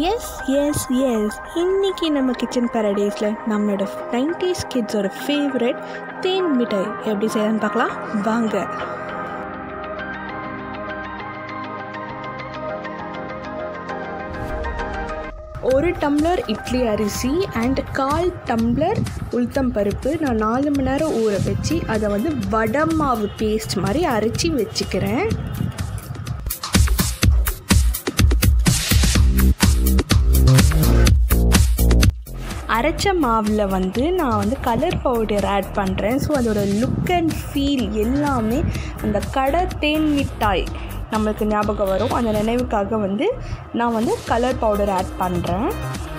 S S S இன்னைக்கு நம்ம kitchen பேரடைஸில் நம்மளோட நைன்டிஸ் கிட்ஸோட ஃபேவரட் தேன் மிட்டாய் எப்படி செய்யலாம்னு பார்க்கலாம் வாங்க ஒரு டம்ளர் இட்லி அரிசி அண்ட் கால் டம்ளர் உளுத்தம் பருப்பு நான் நாலு மணி நேரம் ஊற வச்சு அதை வந்து வடை மாவு பேஸ்ட் மாதிரி அரைச்சி வச்சுக்கிறேன் அரைச்ச மாவில் வந்து நான் வந்து கலர் பவுடர் ஆட் பண்ணுறேன் ஸோ அதோட லுக் அண்ட் ஃபீல் எல்லாமே அந்த கடை தேன் மிட்டாய் நம்மளுக்கு ஞாபகம் வரும் அந்த நினைவுக்காக வந்து நான் வந்து கலர் பவுடர் ஆட் பண்ணுறேன்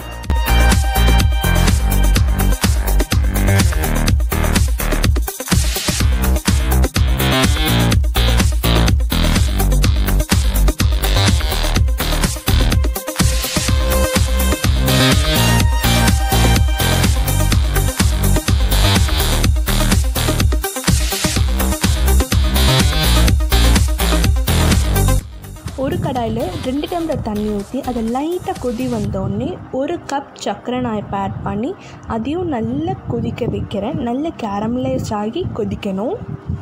ஒரு கடாயில் ரெண்டு டம்ளர் தண்ணி ஊற்றி அதை லைட்டாக கொதி வந்தோடனே ஒரு கப் சர்க்கரை நான் இப்போ ஆட் பண்ணி அதையும் நல்லா கொதிக்க வைக்கிறேன் நல்ல கேரமலைஸ் ஆகி கொதிக்கணும்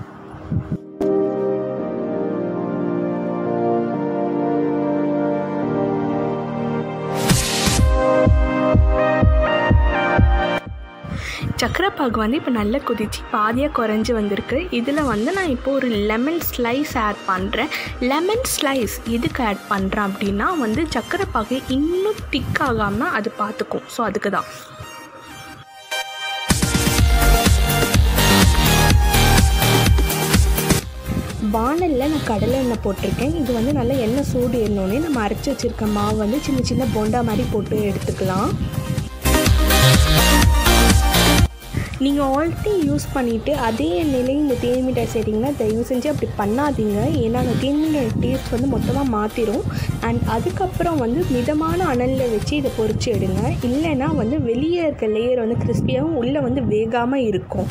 சக்கரைப்பாகு வந்து இப்போ நல்லா கொதிச்சு பாதியாக குறைஞ்சி வந்திருக்கு இதில் வந்து நான் இப்போ ஒரு லெமன் ஸ்லைஸ் ஆட் பண்ணுறேன் லெமன் ஸ்லைஸ் எதுக்கு ஆட் பண்ணுறேன் அப்படின்னா வந்து சக்கரைப்பாகு இன்னும் திக் ஆகாமல் அது பார்த்துக்கும் ஸோ அதுக்கு தான் வானலில் நான் கடலை எண்ணெய் போட்டிருக்கேன் இது வந்து நல்லா எண்ணெய் சூடு ஏறினோடனே நம்ம அரைச்சி வச்சுருக்க மாவு வந்து சின்ன சின்ன போண்டா மாதிரி போட்டு எடுத்துக்கலாம் நீங்கள் ஆல்ரெடி யூஸ் பண்ணிவிட்டு அதே எண்ணெயிலே இந்த தேன் மிட்டாய் செய்கிறீங்கன்னா தயவு செஞ்சு அப்படி பண்ணாதீங்க ஏன்னா அந்த தேன் மிட்டாய் டேஸ்ட் வந்து மொத்தமாக மாற்றிடும் அண்ட் அதுக்கப்புறம் வந்து மிதமான அனலில் வச்சு இதை பொறிச்சு எடுங்க இல்லைன்னா வந்து வெளியே இருக்க லேயர் வந்து கிறிஸ்பியாகவும் உள்ளே வந்து வேகாமல் இருக்கும்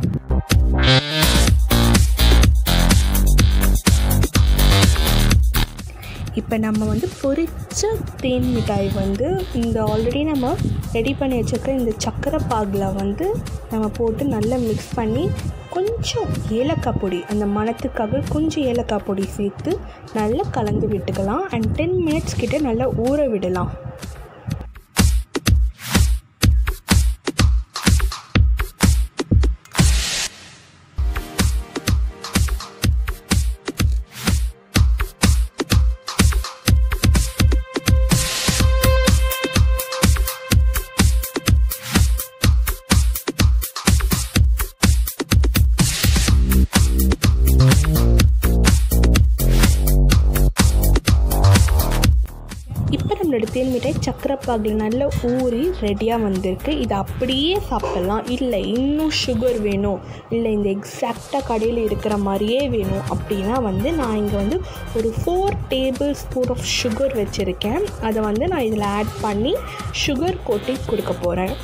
இப்போ நம்ம வந்து பொரிச்ச தேன் மிட்டாய் வந்து இந்த ஆல்ரெடி நம்ம ரெடி பண்ணி வச்சுருக்க இந்த சக்கரை பாகில் வந்து நம்ம போட்டு நல்லா மிக்ஸ் பண்ணி கொஞ்சம் ஏலக்காய் பொடி அந்த மணத்துக்காக கொஞ்சம் ஏலக்காய் பொடி சேர்த்து நல்லா கலந்து விட்டுக்கலாம் அண்ட் டென் மினிட்ஸ் கிட்ட நல்லா ஊற விடலாம் இப்போ நம்மளோட தேன் மிட்டாய் சக்கரைப்பாகில் நல்லா ஊறி ரெடியாக வந்திருக்கு இதை அப்படியே சாப்பிடலாம் இல்லை இன்னும் சுகர் வேணும் இல்லை இந்த எக்ஸாக்டாக கடையில் இருக்கிற மாதிரியே வேணும் அப்படின்னா வந்து நான் இங்கே வந்து ஒரு four tablespoon of sugar வச்சுருக்கேன் அதை வந்து நான் இதில் ஆட் பண்ணி சுகர் கோட்டிங் கொடுக்க போகிறேன்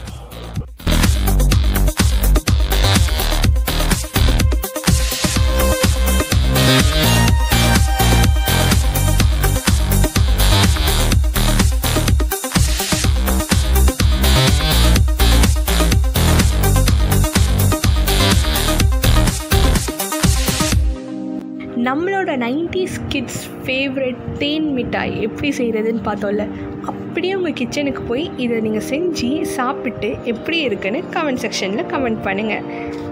நம்மளோட நைன்டிஸ் கிட்ஸ் ஃபேவரட் தேன் மிட்டாய் எப்படி செய்கிறதுன்னு பார்த்தோம்ல அப்படியே உங்கள் கிச்சனுக்கு போய் இதை நீங்கள் செஞ்சு சாப்பிட்டு எப்படி இருக்குன்னு கமெண்ட் செக்ஷனில் கமெண்ட் பண்ணுங்கள்